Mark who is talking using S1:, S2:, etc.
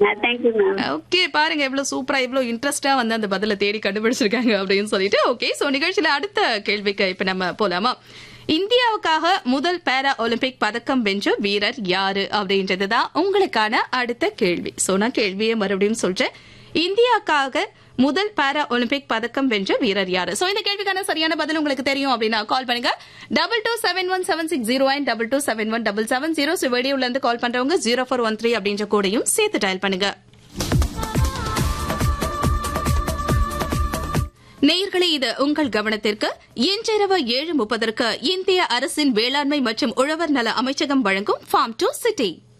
S1: thank you ma'am
S2: okay பாருங்க எவ்வளவு சூப்பரா எவ்வளவு இன்ட்ரெஸ்டா வந்து அந்த பதில தேடி கண்டுபிடிச்சிருக்காங்க அப்படின்னு சொல்லிட்டு ஓகே சோ நிகழ்ச்சியில அடுத்த கேள்விக்கு இப்ப நம்ம போலாமா இந்தியாவுக்காக முதல் பாரா ஒலிம்பிக் பதக்கம் வென்ற வீரர் யாரு அப்படின்றதுதான் உங்களுக்கான அடுத்த கேள்வி சோ நான் கேள்வியை மறுபடியும் சொல்றேன் இந்தியாவுக்காக முதல் பாரா ஒலிம்பிக் பதக்கம் வென்ற வீரர் யாரு சோ இந்த கேள்விக்கான சரியான பதில் உங்களுக்கு தெரியும் அப்படின்னா கால் பண்ணுங்க double two seven one seven six zero and double two seven one double seven zero வெளியூர்ல இருந்து கால் பண்றவங்க ஜீரோ ஃபோர் ஒன் த்ரீ அப்படின்ற கோடையும் சேர்த்து டயல் பண்ணுங்க நேயர்களே இது உங்கள் கவனத்திற்கு இன்றிரவு ஏழு முப்பதற்கு இந்திய அரசின் வேளாண்மை மற்றும் உழவர் நல அமைச்சகம் வழங்கும் ஃபார்ம் டு சிட்டி